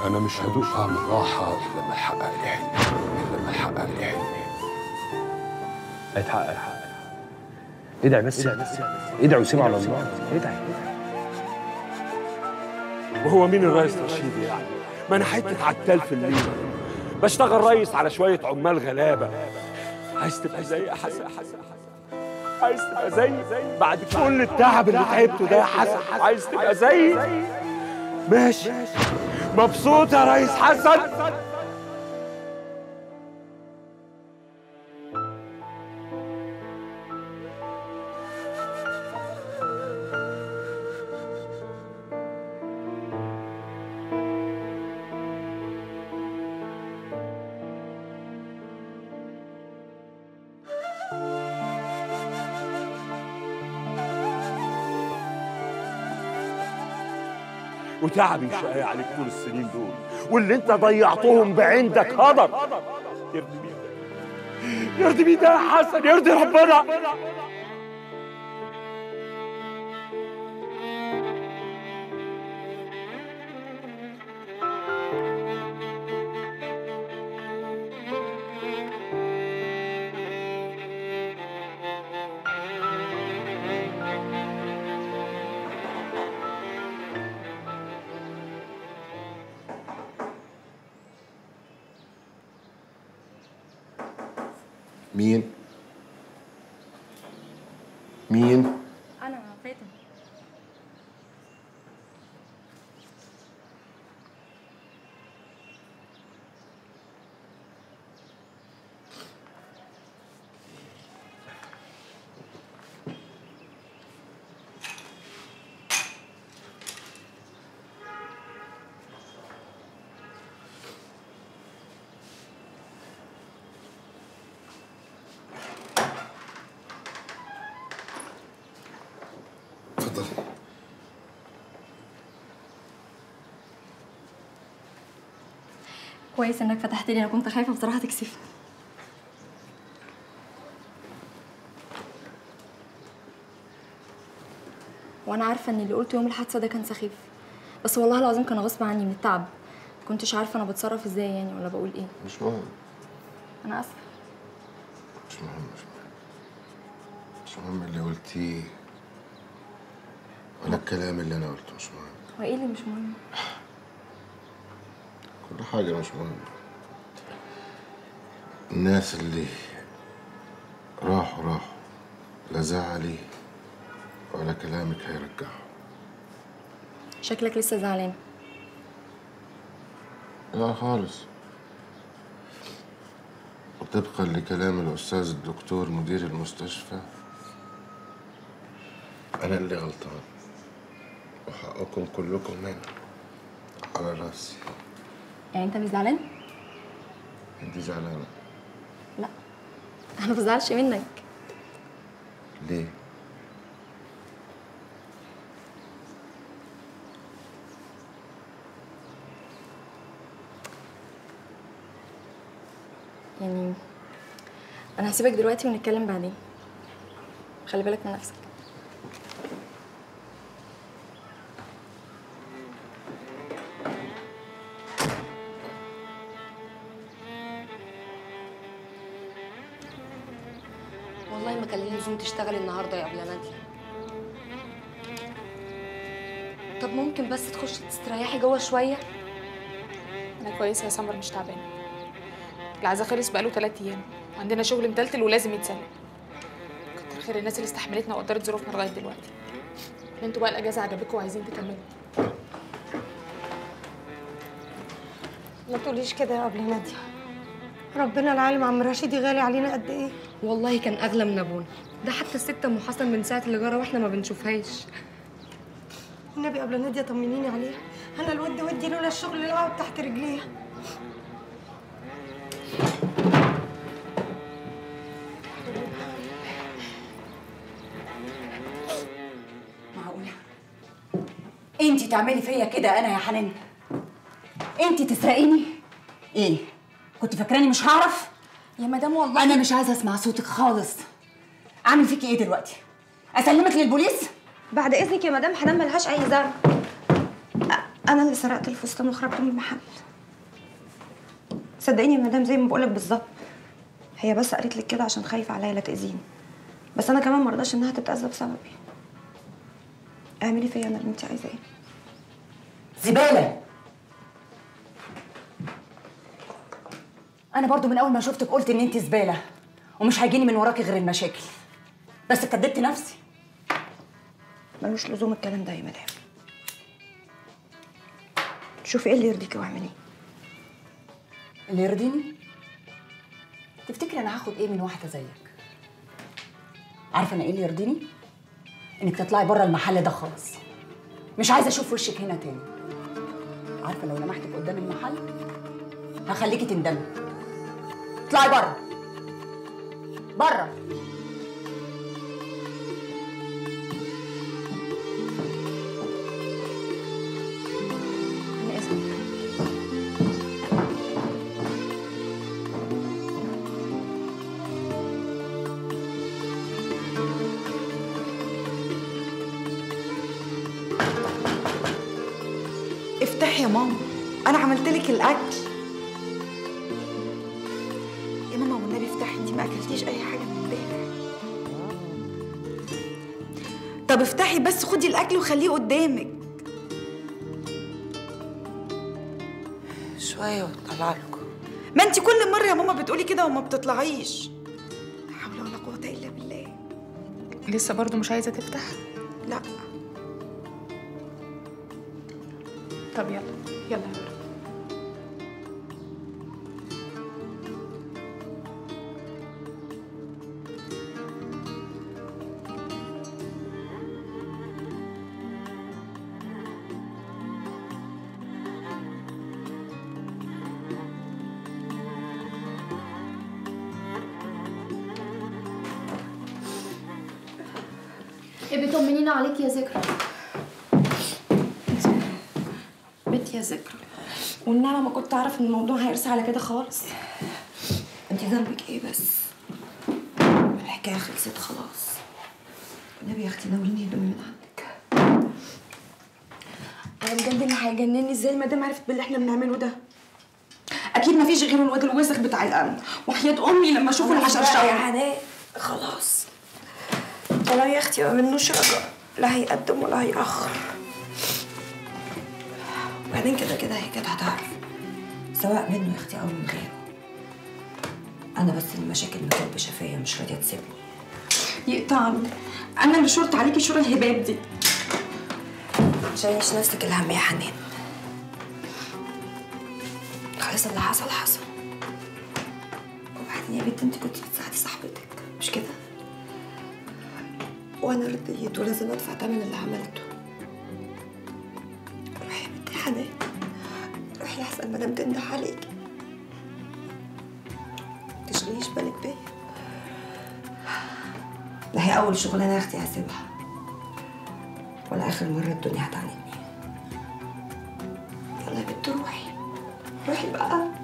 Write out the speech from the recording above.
انا مش هدوق طعم الراحه إلا لما احقق لي حلمي إلا لما احقق لي حلمي هيتحقق ادعي بس ادعي وسيب على الله ادعي وهو مين الرئيس رشيد يعني؟ ما انا حته عتال في الليل بشتغل رئيس على شويه عمال غلابه عايز تبقى زي يا حسن عايز تبقى زي بعد كل التعب اللي تعبته ده يا حسن عايز تبقى زي ماشي مبسوط يا ريس حسن وتعبي شقي عليك طول السنين دول واللي انت ضيعتهم بعندك هدر يرضي مين ده؟ يرضي مين ده يا حسن يرضي ربنا مين مين انا فاتن اتفضل كويس انك فتحت لي انا كنت خايفه بصراحه تكسفني وانا عارفه ان اللي قلته يوم الحادثه ده كان سخيف بس والله العظيم كان غصب عني من التعب كنتش عارفه انا بتصرف ازاي يعني ولا بقول ايه مش مهم انا اسفه مش مهم مش مهم مش مهم اللي قلتيه ولا الكلام اللي انا قلته مش مهم هو ايه اللي مش مهم كل حاجة مش مهمة الناس اللي راحوا راحوا لا زعلي ولا كلامك هيرجعهم شكلك لسه زعلان لا خالص وطبقا لكلام الأستاذ الدكتور مدير المستشفى أنا اللي غلطان وحقكم كلكم هنا على راسي يعني انت مش زعلان انت زعلانة لا انا ما بزعلش منك ليه؟ يعني انا هسيبك دلوقتي ونتكلم بعدين خلي بالك من نفسك والله ما كان لازم تشتغلي النهارده يا ابله ناديه طب ممكن بس تخشي تستريحي جوه شويه انا كويسه يا سمر مش تعبانه العزا خلص بقاله ثلاث ايام عندنا شغل متلتل ولازم يتسلم كتر خير الناس اللي استحملتنا وقدرت ظروفنا لغايه دلوقتي انتوا بقى الاجازه عجبتكم وعايزين تكملوا ما تقوليش كده يا ابله ناديه ربنا العالم عم رشيدي غالي علينا قد ايه والله كان اغلى من ابونا ده حتى الست ام حسن من ساعه اللي جرى واحنا ما بنشوفهاش النبي قبل ناديه طمنيني عليها انا الود ودي لولا الشغل اللي قاعد تحت رجليها معقولة انتي تعملي فيا كده انا يا حنان انتي تسرقيني ايه كنت فاكراني مش هعرف يا مدام والله انا مش عايزه اسمع صوتك خالص اعمل فيكي ايه دلوقتي اسلمك للبوليس بعد اذنك يا مدام حنان ملهاش اي ذنب انا اللي سرقت الفستان وخرجت من المحل صدقيني يا مدام زي ما بقولك بالظبط هي بس قالت لك كده عشان خايفه عليا لا تاذيني بس انا كمان مرضاش انها تتاذى بسببي اعملي فيا انا اللي انت عايزاه زبالة أنا برضو من أول ما شفتك قلت إن أنت زبالة ومش هيجيني من وراكي غير المشاكل بس كدبت نفسي ملوش لزوم الكلام ده يا مدام شوفي ايه اللي يرضيكي واعمليه اللي يرضيني تفتكري أنا هاخد إيه من واحدة زيك عارفة أنا إيه اللي يرضيني؟ إنك تطلعي بره المحل ده خالص مش عايزة أشوف وشك هنا تاني عارفة لو لمحتك قدام المحل هخليكي تندمي اطلعي بره بره انا اسفه افتحي يا ماما انا عملت لك الاكل يا ماما والنبي افتحي انت ما اكلتيش اي حاجه من امبارح طب افتحي بس خدي الاكل وخليه قدامك شوية وطلع لكم ما انت كل مره يا ماما بتقولي كده وما بتطلعيش لا حول ولا قوه الا بالله لسه برضو مش عايزه تفتح لا طب يلا يلا يا ورا ابي طمنينا عليك يا ذكرى بنتي يا ذكرى والنعمة ما كنت أعرف إن الموضوع هيرسى على كده خالص أنت ذنبك إيه بس؟ الحكاية خلصت خلاص النبي يا أختي ناوليني هدومي من عندك أنا بجد اللي هيجنني إزاي المدام عرفت باللي إحنا بنعمله ده أكيد مفيش غير الواد الوسخ بتاع الأمن وحياة أمي لما أشوفه اللي هشرشحه يا حنان خلاص والله يا أختي ما منوش رجاء لا هيقدم ولا هيأخر وبعدين كده كده هي كانت هتعرف سواء منه يا اختي او من غيره انا بس المشاكل مكلبشه فيا مش راضيه تسيبني يقطعني انا اللي شرط عليكي شور الهباب دي شايش نفسك الهم يا حنان خلاص اللي حصل حصل وبعدين يا بنت انت كنت بتساعدي صاحبتك مش كده وانا رضيت ولازم ادفع تمن اللي عملته روحي يا بنتي حنان روحي احسن مدام تنده عليكي تشغليش بالك بيا لا هي اول شغلانه يا اختي هسيبها ولا اخر مره الدنيا هتعاندني يلا يا بنت روحي روحي بقى